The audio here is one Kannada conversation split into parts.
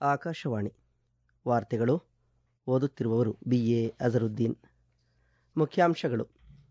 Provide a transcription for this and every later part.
ಆಕಾಶವಾಣಿ ವಾರ್ತೆಗಳು ಓದುತ್ತಿರುವವರು ಬಿ ಎ ಅಜರುದ್ದೀನ್ ಮುಖ್ಯಾಂಶಗಳು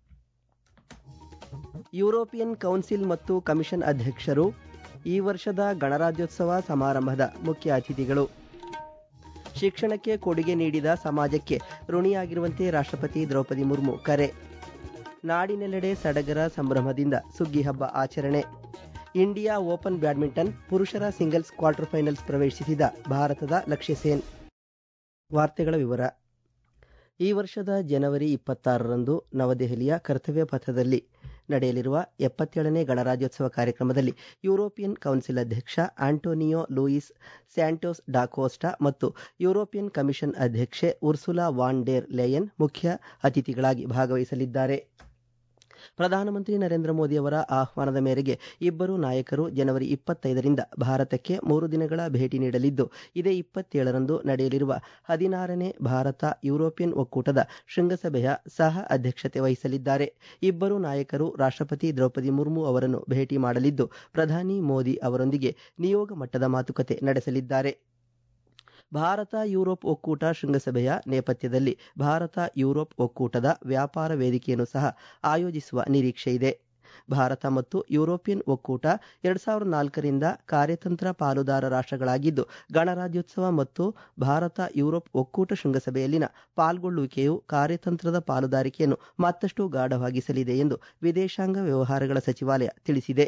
ಯುರೋಪಿಯನ್ ಕೌನ್ಸಿಲ್ ಮತ್ತು ಕಮಿಷನ್ ಅಧ್ಯಕ್ಷರು ಈ ವರ್ಷದ ಗಣರಾಜ್ಯೋತ್ಸವ ಸಮಾರಂಭದ ಮುಖ್ಯ ಅತಿಥಿಗಳು ಶಿಕ್ಷಣಕ್ಕೆ ಕೊಡುಗೆ ನೀಡಿದ ಸಮಾಜಕ್ಕೆ ಋಣಿಯಾಗಿರುವಂತೆ ರಾಷ್ಟ್ರಪತಿ ದ್ರೌಪದಿ ಮುರ್ಮು ಕರೆ ನಾಡಿನೆಲ್ಲೆಡೆ ಸಡಗರ ಸಂಭ್ರಮದಿಂದ ಸುಗ್ಗಿ ಹಬ್ಬ ಆಚರಣೆ ಇಂಡಿಯಾ ಓಪನ್ ಬ್ಯಾಡ್ಮಿಂಟನ್ ಪುರುಷರ ಸಿಂಗಲ್ಸ್ ಕ್ವಾರ್ಟರ್ ಫೈನಲ್ಸ್ ಪ್ರವೇಶಿಸಿದ ಭಾರತದ ಲಕ್ಷ್ಯ ಸೇನ್ ವಾರ್ತೆಗಳ ವಿವರ ಈ ವರ್ಷದ ಜನವರಿ ಇಪ್ಪತ್ತಾರರಂದು ನವದೆಹಲಿಯ ಕರ್ತವ್ಯ ಪಥದಲ್ಲಿ ನಡೆಯಲಿರುವ ಎಪ್ಪತ್ತೇಳನೇ ಗಣರಾಜ್ಯೋತ್ಸವ ಕಾರ್ಯಕ್ರಮದಲ್ಲಿ ಯುರೋಪಿಯನ್ ಕೌನ್ಸಿಲ್ ಅಧ್ಯಕ್ಷ ಆಂಟೋನಿಯೋ ಲೂಯಿಸ್ ಸ್ಯಾಂಟೋಸ್ ಡಾಕೋಸ್ಟಾ ಮತ್ತು ಯುರೋಪಿಯನ್ ಕಮಿಷನ್ ಅಧ್ಯಕ್ಷೆ ಉರ್ಸುಲಾ ವಾನ್ ಡೇರ್ ಲೇಯನ್ ಮುಖ್ಯ ಅತಿಥಿಗಳಾಗಿ ಭಾಗವಹಿಸಲಿದ್ದಾರೆ ಪ್ರಧಾನಮಂತ್ರಿ ನರೇಂದ್ರ ಮೋದಿ ಅವರ ಆಹ್ವಾನದ ಮೇರೆಗೆ ಇಬ್ಬರು ನಾಯಕರು ಜನವರಿ ಇಪ್ಪತ್ತೈದರಿಂದ ಭಾರತಕ್ಕೆ ಮೂರು ದಿನಗಳ ಭೇಟಿ ನೀಡಲಿದ್ದು ಇದೇ ಇಪ್ಪತ್ತೇಳರಂದು ನಡೆಯಲಿರುವ ಹದಿನಾರನೇ ಭಾರತ ಯುರೋಪಿಯನ್ ಒಕ್ಕೂಟದ ಶೃಂಗಸಭೆಯ ಸಹ ಅಧ್ಯಕ್ಷತೆ ವಹಿಸಲಿದ್ದಾರೆ ಇಬ್ಬರು ನಾಯಕರು ರಾಷ್ಟ್ರಪತಿ ದ್ರೌಪದಿ ಮುರ್ಮು ಅವರನ್ನು ಭೇಟಿ ಮಾಡಲಿದ್ದು ಪ್ರಧಾನಿ ಮೋದಿ ಅವರೊಂದಿಗೆ ನಿಯೋಗ ಮಟ್ಟದ ಮಾತುಕತೆ ನಡೆಸಲಿದ್ದಾರೆ ಭಾರತ ಯುರೋಪ್ ಒಕ್ಕೂಟ ಶೃಂಗಸಭೆಯ ನೇಪಥ್ಯದಲ್ಲಿ ಭಾರತ ಯುರೋಪ್ ಒಕ್ಕೂಟದ ವ್ಯಾಪಾರ ವೇದಿಕೆಯನ್ನು ಸಹ ಆಯೋಜಿಸುವ ನಿರೀಕ್ಷೆ ಇದೆ ಭಾರತ ಮತ್ತು ಯುರೋಪಿಯನ್ ಒಕ್ಕೂಟ ಎರಡ್ ಸಾವಿರದ ನಾಲ್ಕರಿಂದ ಕಾರ್ಯತಂತ್ರ ಪಾಲುದಾರ ರಾಷ್ಟ್ರಗಳಾಗಿದ್ದು ಗಣರಾಜ್ಯೋತ್ಸವ ಮತ್ತು ಭಾರತ ಯುರೋಪ್ ಒಕ್ಕೂಟ ಶೃಂಗಸಭೆಯಲ್ಲಿನ ಪಾಲ್ಗೊಳ್ಳುವಿಕೆಯು ಕಾರ್ಯತಂತ್ರದ ಪಾಲುದಾರಿಕೆಯನ್ನು ಮತ್ತಷ್ಟು ಗಾಢವಾಗಿಸಲಿದೆ ಎಂದು ವಿದೇಶಾಂಗ ವ್ಯವಹಾರಗಳ ಸಚಿವಾಲಯ ತಿಳಿಸಿದೆ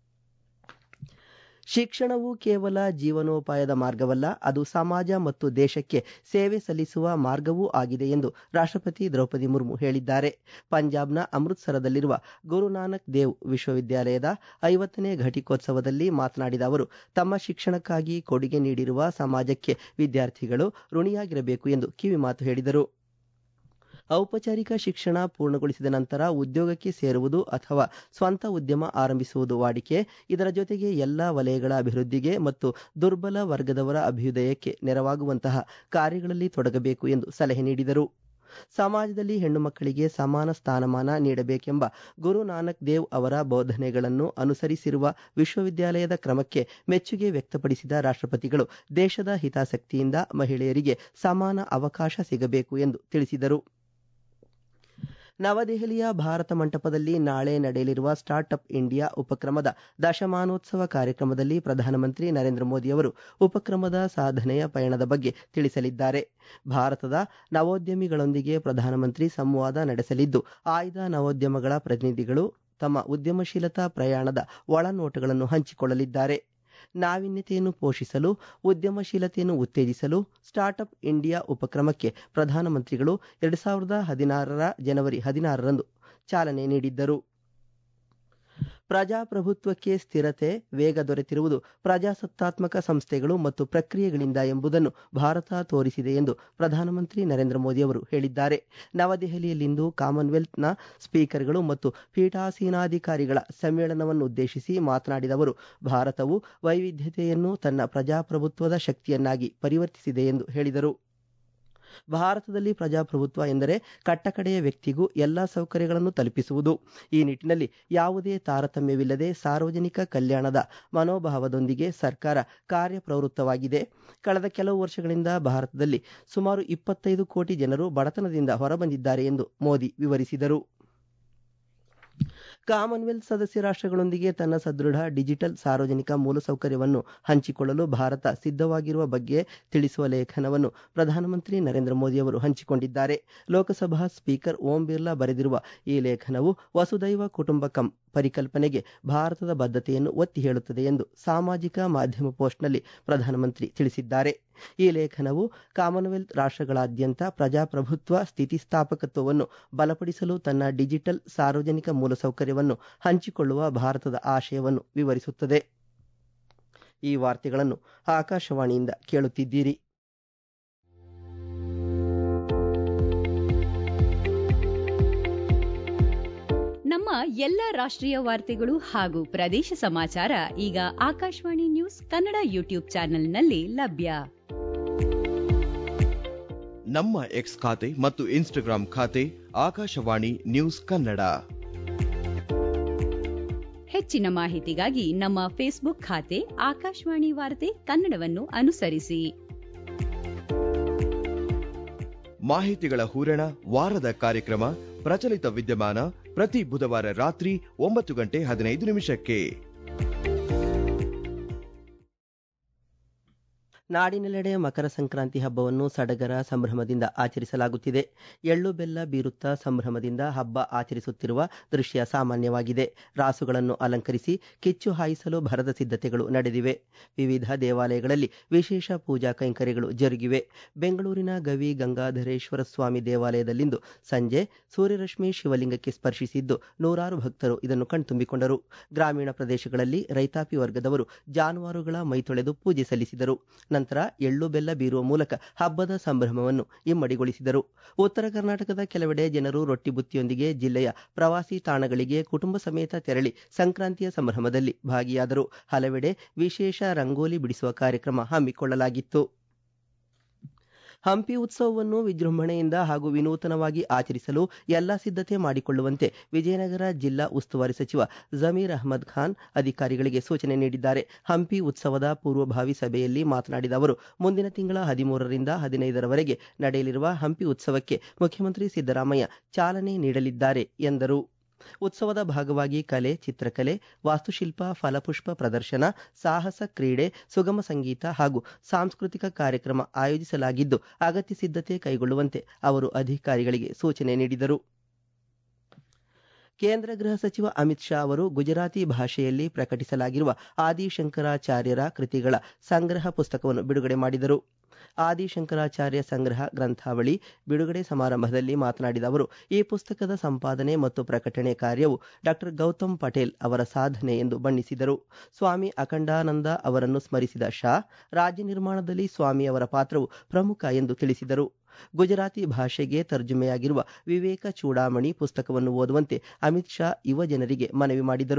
ಶಿಕ್ಷಣವು ಕೇವಲ ಜೀವನೋಪಾಯದ ಮಾರ್ಗವಲ್ಲ ಅದು ಸಮಾಜ ಮತ್ತು ದೇಶಕ್ಕೆ ಸೇವೆ ಸಲ್ಲಿಸುವ ಮಾರ್ಗವೂ ಆಗಿದೆ ಎಂದು ರಾಷ್ಟ್ರಪತಿ ದ್ರೌಪದಿ ಮುರ್ಮು ಹೇಳಿದ್ದಾರೆ ಪಂಜಾಬ್ನ ಅಮೃತ್ಸರದಲ್ಲಿರುವ ಗುರುನಾನಕ್ ದೇವ್ ವಿಶ್ವವಿದ್ಯಾಲಯದ ಐವತ್ತನೇ ಘಟಿಕೋತ್ಸವದಲ್ಲಿ ಮಾತನಾಡಿದ ಅವರು ತಮ್ಮ ಶಿಕ್ಷಣಕ್ಕಾಗಿ ಕೊಡುಗೆ ನೀಡಿರುವ ಸಮಾಜಕ್ಕೆ ವಿದ್ಯಾರ್ಥಿಗಳು ಋಣಿಯಾಗಿರಬೇಕು ಎಂದು ಕಿವಿಮಾತು ಹೇಳಿದರು ಔಪಚಾರಿಕ ಶಿಕ್ಷಣ ಪೂರ್ಣಗೊಳಿಸಿದ ನಂತರ ಉದ್ಯೋಗಕ್ಕೆ ಸೇರುವುದು ಅಥವಾ ಸ್ವಂತ ಉದ್ಯಮ ಆರಂಭಿಸುವುದು ವಾಡಿಕೆ ಇದರ ಜೊತೆಗೆ ಎಲ್ಲ ವಲಯಗಳ ಅಭಿವೃದ್ಧಿಗೆ ಮತ್ತು ದುರ್ಬಲ ವರ್ಗದವರ ಅಭ್ಯುದಯಕ್ಕೆ ನೆರವಾಗುವಂತಹ ಕಾರ್ಯಗಳಲ್ಲಿ ತೊಡಗಬೇಕು ಎಂದು ಸಲಹೆ ನೀಡಿದರು ಸಮಾಜದಲ್ಲಿ ಹೆಣ್ಣು ಮಕ್ಕಳಿಗೆ ಸಮಾನ ಸ್ಥಾನಮಾನ ನೀಡಬೇಕೆಂಬ ಗುರು ನಾನಕ್ ದೇವ್ ಅವರ ಬೋಧನೆಗಳನ್ನು ಅನುಸರಿಸಿರುವ ವಿಶ್ವವಿದ್ಯಾಲಯದ ಕ್ರಮಕ್ಕೆ ಮೆಚ್ಚುಗೆ ವ್ಯಕ್ತಪಡಿಸಿದ ರಾಷ್ಟ್ರಪತಿಗಳು ದೇಶದ ಹಿತಾಸಕ್ತಿಯಿಂದ ಮಹಿಳೆಯರಿಗೆ ಸಮಾನ ಅವಕಾಶ ಸಿಗಬೇಕು ಎಂದು ತಿಳಿಸಿದರು ನವದೆಹಲಿಯ ಭಾರತ ಮಂಟಪದಲ್ಲಿ ನಾಳೆ ನಡೆಯಲಿರುವ ಸ್ಟಾರ್ಟ್ ಅಪ್ ಇಂಡಿಯಾ ಉಪಕ್ರಮದ ದಶಮಾನೋತ್ಸವ ಕಾರ್ಯಕ್ರಮದಲ್ಲಿ ಪ್ರಧಾನಮಂತ್ರಿ ನರೇಂದ್ರ ಮೋದಿ ಅವರು ಉಪಕ್ರಮದ ಸಾಧನೆಯ ಪಯಣದ ಬಗ್ಗೆ ತಿಳಿಸಲಿದ್ದಾರೆ ಭಾರತದ ನವೋದ್ಯಮಿಗಳೊಂದಿಗೆ ಪ್ರಧಾನಮಂತ್ರಿ ಸಂವಾದ ನಡೆಸಲಿದ್ದು ಆಯ್ದ ನವೋದ್ಯಮಗಳ ಪ್ರತಿನಿಧಿಗಳು ತಮ್ಮ ಉದ್ಯಮಶೀಲತಾ ಪ್ರಯಾಣದ ಒಳನೋಟಗಳನ್ನು ಹಂಚಿಕೊಳ್ಳಲಿದ್ದಾರೆ ನಾವೀನ್ಯತೆಯನ್ನು ಪೋಷಿಸಲು ಉದ್ಯಮಶೀಲತೆಯನ್ನು ಉತ್ತೇಜಿಸಲು ಸ್ಟಾರ್ಟ್ ಅಪ್ ಇಂಡಿಯಾ ಉಪಕ್ರಮಕ್ಕೆ ಪ್ರಧಾನಮಂತ್ರಿಗಳು ಎರಡು ಸಾವಿರದ ಹದಿನಾರರ ಜನವರಿ ಹದಿನಾರರಂದು ಚಾಲನೆ ನೀಡಿದ್ದರು ಪ್ರಜಾಪ್ರಭುತ್ವಕ್ಕೆ ಸ್ಥಿರತೆ ವೇಗ ದೊರೆತಿರುವುದು ಪ್ರಜಾಸತ್ತಾತ್ಮಕ ಸಂಸ್ಥೆಗಳು ಮತ್ತು ಪ್ರಕ್ರಿಯೆಗಳಿಂದ ಎಂಬುದನ್ನು ಭಾರತ ತೋರಿಸಿದೆ ಎಂದು ಪ್ರಧಾನಮಂತ್ರಿ ನರೇಂದ್ರ ಮೋದಿ ಅವರು ಹೇಳಿದ್ದಾರೆ ನವದೆಹಲಿಯಲ್ಲಿಂದು ಕಾಮನ್ವೆಲ್ತ್ನ ಸ್ಪೀಕರ್ಗಳು ಮತ್ತು ಪೀಠಾಸೀನಾಧಿಕಾರಿಗಳ ಸಮ್ಮೇಳನವನ್ನು ಉದ್ದೇಶಿಸಿ ಮಾತನಾಡಿದ ಅವರು ಭಾರತವು ವೈವಿಧ್ಯತೆಯನ್ನು ತನ್ನ ಪ್ರಜಾಪ್ರಭುತ್ವದ ಶಕ್ತಿಯನ್ನಾಗಿ ಪರಿವರ್ತಿಸಿದೆ ಎಂದು ಹೇಳಿದರು ಭಾರತದಲ್ಲಿ ಪ್ರಜಾಪ್ರಭುತ್ವ ಎಂದರೆ ಕಟ್ಟಕಡೆಯ ವ್ಯಕ್ತಿಗೂ ಎಲ್ಲಾ ಸೌಕರ್ಯಗಳನ್ನು ತಲುಪಿಸುವುದು ಈ ನಿಟ್ಟಿನಲ್ಲಿ ಯಾವುದೇ ತಾರತಮ್ಯವಿಲ್ಲದೆ ಸಾರ್ವಜನಿಕ ಕಲ್ಯಾಣದ ಮನೋಭಾವದೊಂದಿಗೆ ಸರ್ಕಾರ ಕಾರ್ಯಪ್ರವೃತ್ತವಾಗಿದೆ ಕಳೆದ ಕೆಲವು ವರ್ಷಗಳಿಂದ ಭಾರತದಲ್ಲಿ ಸುಮಾರು ಇಪ್ಪತ್ತೈದು ಕೋಟಿ ಜನರು ಬಡತನದಿಂದ ಹೊರಬಂದಿದ್ದಾರೆ ಎಂದು ಮೋದಿ ವಿವರಿಸಿದರು ಕಾಮನ್ವೆಲ್ತ್ ಸದಸ್ಯ ರಾಷ್ಟ್ರಗಳೊಂದಿಗೆ ತನ್ನ ಸದೃಢ ಡಿಜಿಟಲ್ ಸಾರ್ವಜನಿಕ ಮೂಲಸೌಕರ್ಯವನ್ನು ಹಂಚಿಕೊಳ್ಳಲು ಭಾರತ ಸಿದ್ಧವಾಗಿರುವ ಬಗ್ಗೆ ತಿಳಿಸುವ ಲೇಖನವನ್ನು ಪ್ರಧಾನಮಂತ್ರಿ ನರೇಂದ್ರ ಮೋದಿ ಅವರು ಹಂಚಿಕೊಂಡಿದ್ದಾರೆ ಲೋಕಸಭಾ ಸ್ಪೀಕರ್ ಓಂ ಬಿರ್ಲಾ ಬರೆದಿರುವ ಈ ಲೇಖನವು ವಸುದೈವ ಕುಟುಂಬಕಂ ಪರಿಕಲ್ಪನೆಗೆ ಭಾರತದ ಬದ್ಧತೆಯನ್ನು ಒತ್ತಿ ಹೇಳುತ್ತದೆ ಎಂದು ಸಾಮಾಜಿಕ ಮಾಧ್ಯಮ ಪೋಸ್ಟ್ನಲ್ಲಿ ಪ್ರಧಾನಮಂತ್ರಿ ತಿಳಿಸಿದ್ದಾರೆ ಈ ಲೇಖನವು ಕಾಮನ್ವೆಲ್ತ್ ರಾಷ್ಟ್ರಗಳಾದ್ಯಂತ ಪ್ರಜಾಪ್ರಭುತ್ವ ಸ್ಥಿತಿಸ್ಥಾಪಕತ್ವವನ್ನು ಬಲಪಡಿಸಲು ತನ್ನ ಡಿಜಿಟಲ್ ಸಾರ್ವಜನಿಕ ಮೂಲಸೌಕರ್ಯವನ್ನು ಹಂಚಿಕೊಳ್ಳುವ ಭಾರತದ ಆಶಯವನ್ನು ವಿವರಿಸುತ್ತದೆ ಈ ವಾರ್ತೆಗಳನ್ನು ಆಕಾಶವಾಣಿಯಿಂದ ಕೇಳುತ್ತಿದ್ದೀರಿ ನಮ್ಮ ಎಲ್ಲ ರಾಷ್ಟ್ರೀಯ ವಾರ್ತೆಗಳು ಹಾಗೂ ಪ್ರದೇಶ ಸಮಾಚಾರ ಈಗ ಆಕಾಶವಾಣಿ ನ್ಯೂಸ್ ಕನ್ನಡ ಯೂಟ್ಯೂಬ್ ಚಾನೆಲ್ನಲ್ಲಿ ಲಭ್ಯ ನಮ್ಮ ಎಕ್ಸ್ ಖಾತೆ ಮತ್ತು ಇನ್ಸ್ಟಾಗ್ರಾಂ ಖಾತೆ ಆಕಾಶವಾಣಿ ನ್ಯೂಸ್ ಕನ್ನಡ ಹೆಚ್ಚಿನ ಮಾಹಿತಿಗಾಗಿ ನಮ್ಮ ಫೇಸ್ಬುಕ್ ಖಾತೆ ಆಕಾಶವಾಣಿ ವಾರ್ತೆ ಕನ್ನಡವನ್ನು ಅನುಸರಿಸಿ ಮಾಹಿತಿಗಳ ಹೂರಣ ವಾರದ ಕಾರ್ಯಕ್ರಮ ಪ್ರಚಲಿತ ವಿದ್ಯಮಾನ ಪ್ರತಿ ಬುಧವಾರ ರಾತ್ರಿ ಒಂಬತ್ತು ಗಂಟೆ ಹದಿನೈದು ನಿಮಿಷಕ್ಕೆ ನಾಡಿನೆಲ್ಲೆಡೆ ಮಕರ ಸಂಕ್ರಾಂತಿ ಹಬ್ಬವನ್ನು ಸಡಗರ ಸಂಭ್ರಮದಿಂದ ಆಚರಿಸಲಾಗುತ್ತಿದೆ ಎಳ್ಳು ಬೆಲ್ಲ ಬೀರುತ್ತಾ ಸಂಭ್ರಮದಿಂದ ಹಬ್ಬ ಆಚರಿಸುತ್ತಿರುವ ದೃಶ್ಯ ಸಾಮಾನ್ಯವಾಗಿದೆ ರಾಸುಗಳನ್ನು ಅಲಂಕರಿಸಿ ಕಿಚ್ಚು ಹಾಯಿಸಲು ಭರದ ಸಿದ್ಧತೆಗಳು ನಡೆದಿವೆ ವಿವಿಧ ದೇವಾಲಯಗಳಲ್ಲಿ ವಿಶೇಷ ಪೂಜಾ ಕೈಂಕರ್ಯಗಳು ಜರುಗಿವೆ ಬೆಂಗಳೂರಿನ ಗವಿ ಗಂಗಾಧರೇಶ್ವರ ಸ್ವಾಮಿ ದೇವಾಲಯದಲ್ಲಿಂದು ಸಂಜೆ ಸೂರ್ಯರಶ್ಮಿ ಶಿವಲಿಂಗಕ್ಕೆ ಸ್ಪರ್ಶಿಸಿದ್ದು ನೂರಾರು ಭಕ್ತರು ಇದನ್ನು ಕಣ್ತುಂಬಿಕೊಂಡರು ಗ್ರಾಮೀಣ ಪ್ರದೇಶಗಳಲ್ಲಿ ರೈತಾಪಿ ವರ್ಗದವರು ಜಾನುವಾರುಗಳ ಮೈತೊಳೆದು ಪೂಜೆ ಸಲ್ಲಿಸಿದರು ನಂತರ ಎಳ್ಳು ಬೆಲ್ಲ ಬೀರುವ ಮೂಲಕ ಹಬ್ಬದ ಸಂಭ್ರಮವನ್ನು ಇಮ್ಮಡಿಗೊಳಿಸಿದರು ಉತ್ತರ ಕರ್ನಾಟಕದ ಕೆಲವೆಡೆ ಜನರು ರೊಟ್ಟಿ ಬುತ್ತಿಯೊಂದಿಗೆ ಜಿಲ್ಲೆಯ ಪ್ರವಾಸಿ ತಾಣಗಳಿಗೆ ಕುಟುಂಬ ಸಮೇತ ತೆರಳಿ ಸಂಕ್ರಾಂತಿಯ ಸಂಭ್ರಮದಲ್ಲಿ ಭಾಗಿಯಾದರು ಹಲವೆಡೆ ವಿಶೇಷ ರಂಗೋಲಿ ಬಿಡಿಸುವ ಕಾರ್ಯಕ್ರಮ ಹಮ್ಮಿಕೊಳ್ಳಲಾಗಿತ್ತು ಹಂಪಿ ಉತ್ಸವವನ್ನು ವಿಜೃಂಭಣೆಯಿಂದ ಹಾಗೂ ವಿನೂತನವಾಗಿ ಆಚರಿಸಲು ಎಲ್ಲ ಸಿದ್ಧತೆ ಮಾಡಿಕೊಳ್ಳುವಂತೆ ವಿಜಯನಗರ ಜಿಲ್ಲಾ ಉಸ್ತುವಾರಿ ಸಚಿವ ಜಮೀರ್ ಅಹಮದ್ ಖಾನ್ ಅಧಿಕಾರಿಗಳಿಗೆ ಸೂಚನೆ ನೀಡಿದ್ದಾರೆ ಹಂಪಿ ಉತ್ಸವದ ಪೂರ್ವಭಾವಿ ಸಭೆಯಲ್ಲಿ ಮಾತನಾಡಿದ ಅವರು ಮುಂದಿನ ತಿಂಗಳ ಹದಿಮೂರರಿಂದ ಹದಿನೈದರವರೆಗೆ ನಡೆಯಲಿರುವ ಹಂಪಿ ಉತ್ಸವಕ್ಕೆ ಮುಖ್ಯಮಂತ್ರಿ ಸಿದ್ದರಾಮಯ್ಯ ಚಾಲನೆ ನೀಡಲಿದ್ದಾರೆ ಎಂದರು ಉತ್ಸವದ ಭಾಗವಾಗಿ ಕಲೆ ಚಿತ್ರಕಲೆ ವಾಸ್ತುಶಿಲ್ಪ ಫಲಪುಷ್ಪ ಪ್ರದರ್ಶನ ಸಾಹಸ ಕ್ರೀಡೆ ಸುಗಮ ಸಂಗೀತ ಹಾಗೂ ಸಾಂಸ್ಕೃತಿಕ ಕಾರ್ಯಕ್ರಮ ಆಯೋಜಿಸಲಾಗಿದ್ದು ಅಗತ್ಯ ಸಿದ್ಧತೆ ಕೈಗೊಳ್ಳುವಂತೆ ಅವರು ಅಧಿಕಾರಿಗಳಿಗೆ ಸೂಚನೆ ನೀಡಿದರು ಕೇಂದ್ರ ಗೃಹ ಸಚಿವ ಅಮಿತ್ ಶಾ ಅವರು ಗುಜರಾತಿ ಭಾಷೆಯಲ್ಲಿ ಪ್ರಕಟಿಸಲಾಗಿರುವ ಆದಿಶಂಕರಾಚಾರ್ಯರ ಕೃತಿಗಳ ಸಂಗ್ರಹ ಪುಸ್ತಕವನ್ನು ಬಿಡುಗಡೆ ಮಾಡಿದರು ಆದಿಶಂಕರಾಚಾರ್ಯ ಸಂಗ್ರಹ ಗ್ರಂಥಾವಳಿ ಬಿಡುಗಡೆ ಸಮಾರಂಭದಲ್ಲಿ ಮಾತನಾಡಿದ ಅವರು ಈ ಪುಸ್ತಕದ ಸಂಪಾದನೆ ಮತ್ತು ಪ್ರಕಟಣೆ ಕಾರ್ಯವು ಡಾಕ್ಟರ್ ಗೌತಮ್ ಪಟೇಲ್ ಅವರ ಸಾಧನೆ ಎಂದು ಬಣ್ಣಿಸಿದರು ಸ್ವಾಮಿ ಅಖಂಡಾನಂದ ಅವರನ್ನು ಸ್ಮರಿಸಿದ ಶಾ ರಾಜ್ಯ ನಿರ್ಮಾಣದಲ್ಲಿ ಸ್ವಾಮಿ ಅವರ ಪಾತ್ರವು ಪ್ರಮುಖ ಎಂದು ತಿಳಿಸಿದರು ಗುಜರಾತಿ ಭಾಷೆಗೆ ತರ್ಜುಮೆಯಾಗಿರುವ ವಿವೇಕ ಚೂಡಾಮಣಿ ಪುಸ್ತಕವನ್ನು ಓದುವಂತೆ ಅಮಿತ್ ಶಾ ಯುವ ಜನರಿಗೆ ಮನವಿ ಮಾಡಿದರು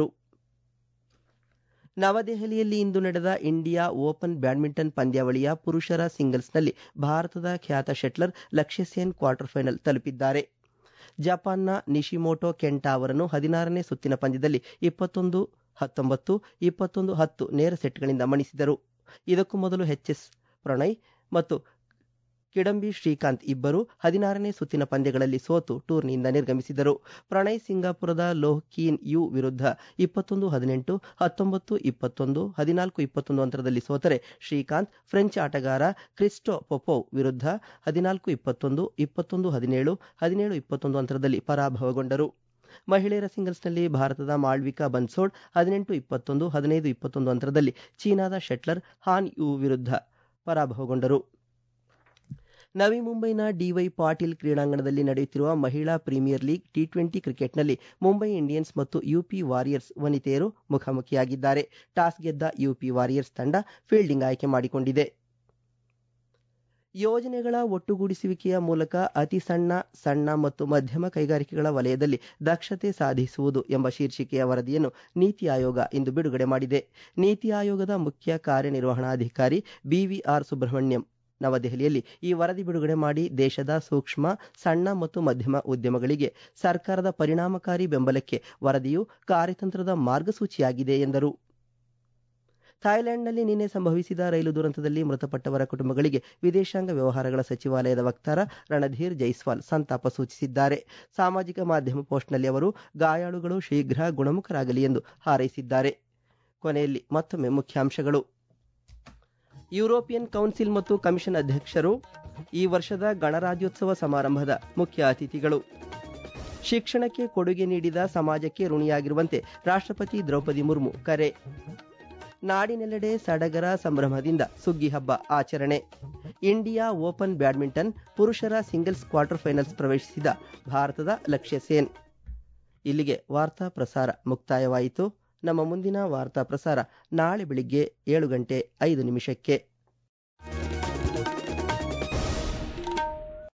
ನವದೆಹಲಿಯಲ್ಲಿ ಇಂದು ನಡೆದ ಇಂಡಿಯಾ ಓಪನ್ ಬ್ಯಾಡ್ಮಿಂಟನ್ ಪಂದ್ಯಾವಳಿಯ ಪುರುಷರ ಸಿಂಗಲ್ಸ್ನಲ್ಲಿ ಭಾರತದ ಖ್ಯಾತ ಶೆಟ್ಲರ್ ಲಕ್ಷ್ಯ ಸೇನ್ ಕ್ವಾರ್ಟರ್ ಫೈನಲ್ ತಲುಪಿದ್ದಾರೆ ಜಪಾನ್ನ ನಿಶಿಮೋಟೋ ಕೆಂಟಾ ಅವರನ್ನು ಹದಿನಾರನೇ ಸುತ್ತಿನ ಪಂದ್ಯದಲ್ಲಿ ಇಪ್ಪತ್ತೊಂದು ಹತ್ತೊಂಬತ್ತು ಇಪ್ಪತ್ತೊಂದು ಹತ್ತು ನೇರ ಸೆಟ್ಗಳಿಂದ ಮಣಿಸಿದರು ಇದಕ್ಕೂ ಮೊದಲು ಎಚ್ಎಸ್ ಪ್ರಣಯ್ ಮತ್ತು ಕಿಡಂಬಿ ಶ್ರೀಕಾಂತ್ ಇಬ್ಬರು ಹದಿನಾರನೇ ಸುತ್ತಿನ ಪಂದ್ಯಗಳಲ್ಲಿ ಸೋತು ಟೂರ್ನಿಯಿಂದ ನಿರ್ಗಮಿಸಿದರು ಪ್ರಣಯ್ ಸಿಂಗಾಪುರದ ಲೋಹ್ ಕೀನ್ ಯು ವಿರುದ್ಧ ಇಪ್ಪತ್ತೊಂದು ಹದಿನೆಂಟು ಹತ್ತೊಂಬತ್ತು ಇಪ್ಪತ್ತೊಂದು ಹದಿನಾಲ್ಕು ಇಪ್ಪತ್ತೊಂದು ಅಂತರದಲ್ಲಿ ಸೋತರೆ ಶ್ರೀಕಾಂತ್ ಫ್ರೆಂಚ್ ಆಟಗಾರ ಕ್ರಿಸ್ಟೋ ಪೊಪೋವ್ ವಿರುದ್ಧ ಹದಿನಾಲ್ಕು ಇಪ್ಪತ್ತೊಂದು ಇಪ್ಪತ್ತೊಂದು ಹದಿನೇಳು ಹದಿನೇಳು ಇಪ್ಪತ್ತೊಂದು ಅಂತರದಲ್ಲಿ ಪರಾಭವಗೊಂಡರು ಮಹಿಳೆಯರ ಸಿಂಗಲ್ಸ್ನಲ್ಲಿ ಭಾರತದ ಮಾಳ್ವಿಕಾ ಬನ್ಸೋಡ್ ಹದಿನೆಂಟು ಇಪ್ಪತ್ತೊಂದು ಹದಿನೈದು ಇಪ್ಪತ್ತೊಂದು ಅಂತರದಲ್ಲಿ ಚೀನಾದ ಶೆಟ್ಲರ್ ಹಾನ್ ಯು ವಿರುದ್ಧ ಪರಾಭವಗೊಂಡರು ನವಿ ಮುಂಬೈನ ಡಿವೈ ಪಾಟೀಲ್ ಕ್ರೀಡಾಂಗಣದಲ್ಲಿ ನಡೆಯುತ್ತಿರುವ ಮಹಿಳಾ ಪ್ರೀಮಿಯರ್ ಲೀಗ್ ಟಿ ಟ್ವೆಂಟಿ ಕ್ರಿಕೆಟ್ನಲ್ಲಿ ಮುಂಬೈ ಇಂಡಿಯನ್ಸ್ ಮತ್ತು ಯುಪಿ ವಾರಿಯರ್ಸ್ ವನಿತೆಯರು ಮುಖಾಮುಖಿಯಾಗಿದ್ದಾರೆ ಟಾಸ್ ಗೆದ್ದ ಯುಪಿ ವಾರಿಯರ್ಸ್ ತಂಡ ಫೀಲ್ಡಿಂಗ್ ಆಯ್ಕೆ ಮಾಡಿಕೊಂಡಿದೆ ಯೋಜನೆಗಳ ಒಟ್ಟುಗೂಡಿಸುವಿಕೆಯ ಮೂಲಕ ಅತಿ ಸಣ್ಣ ಸಣ್ಣ ಮತ್ತು ಮಧ್ಯಮ ಕೈಗಾರಿಕೆಗಳ ವಲಯದಲ್ಲಿ ದಕ್ಷತೆ ಸಾಧಿಸುವುದು ಎಂಬ ಶೀರ್ಷಿಕೆಯ ವರದಿಯನ್ನು ನೀತಿ ಆಯೋಗ ಇಂದು ಬಿಡುಗಡೆ ಮಾಡಿದೆ ನೀತಿ ಆಯೋಗದ ಮುಖ್ಯ ಕಾರ್ಯನಿರ್ವಹಣಾಧಿಕಾರಿ ಬಿವಿಆರ್ ಸುಬ್ರಹ್ಮಣ್ಯಂ ನವದೆಹಲಿಯಲ್ಲಿ ಈ ವರದಿ ಬಿಡುಗಡೆ ಮಾಡಿ ದೇಶದ ಸೂಕ್ಷ್ಮ ಸಣ್ಣ ಮತ್ತು ಮಧ್ಯಮ ಉದ್ಯಮಗಳಿಗೆ ಸರ್ಕಾರದ ಪರಿಣಾಮಕಾರಿ ಬೆಂಬಲಕ್ಕೆ ವರದಿಯು ಕಾರ್ಯತಂತ್ರದ ಮಾರ್ಗಸೂಚಿಯಾಗಿದೆ ಎಂದರು ಥಾಯ್ಲೆಂಡ್ನಲ್ಲಿ ನಿನ್ನೆ ಸಂಭವಿಸಿದ ರೈಲು ದುರಂತದಲ್ಲಿ ಮೃತಪಟ್ಟವರ ಕುಟುಂಬಗಳಿಗೆ ವಿದೇಶಾಂಗ ವ್ಯವಹಾರಗಳ ಸಚಿವಾಲಯದ ವಕ್ತಾರ ರಣಧೀರ್ ಜೈಸ್ವಾಲ್ ಸಂತಾಪ ಸೂಚಿಸಿದ್ದಾರೆ ಸಾಮಾಜಿಕ ಮಾಧ್ಯಮ ಪೋಸ್ಟ್ನಲ್ಲಿ ಅವರು ಗಾಯಾಳುಗಳು ಶೀಘ್ರ ಗುಣಮುಖರಾಗಲಿ ಎಂದು ಹಾರೈಸಿದ್ದಾರೆ ಕೊನೆಯಲ್ಲಿ ಮತ್ತೊಮ್ಮೆ ಮುಖ್ಯಾಂಶಗಳು ಯುರೋಪಿಯನ್ ಕೌನ್ಸಿಲ್ ಮತ್ತು ಕಮಿಷನ್ ಅಧ್ಯಕ್ಷರು ಈ ವರ್ಷದ ಗಣರಾಜ್ಯೋತ್ಸವ ಸಮಾರಂಭದ ಮುಖ್ಯ ಅತಿಥಿಗಳು ಶಿಕ್ಷಣಕ್ಕೆ ಕೊಡುಗೆ ನೀಡಿದ ಸಮಾಜಕ್ಕೆ ಋಣಿಯಾಗಿರುವಂತೆ ರಾಷ್ಟ್ರಪತಿ ದ್ರೌಪದಿ ಮುರ್ಮು ಕರೆ ನಾಡಿನೆಲ್ಲೆಡೆ ಸಡಗರ ಸಂಭ್ರಮದಿಂದ ಸುಗ್ಗಿ ಹಬ್ಬ ಆಚರಣೆ ಇಂಡಿಯಾ ಓಪನ್ ಬ್ಯಾಡ್ಮಿಂಟನ್ ಪುರುಷರ ಸಿಂಗಲ್ಸ್ ಕ್ವಾರ್ಟರ್ ಫೈನಲ್ಸ್ ಪ್ರವೇಶಿಸಿದ ಭಾರತದ ಲಕ್ಷ್ಯ ಸೇನ್ ಇಲ್ಲಿಗೆ ವಾರ್ತಾ ಪ್ರಸಾರ ಮುಕ್ತಾಯವಾಯಿತು ನಮ್ಮ ಮುಂದಿನ ವಾರ್ತಾ ಪ್ರಸಾರ ನಾಳೆ ಬೆಳಿಗ್ಗೆ ಏಳು ಗಂಟೆ ಐದು ನಿಮಿಷಕ್ಕೆ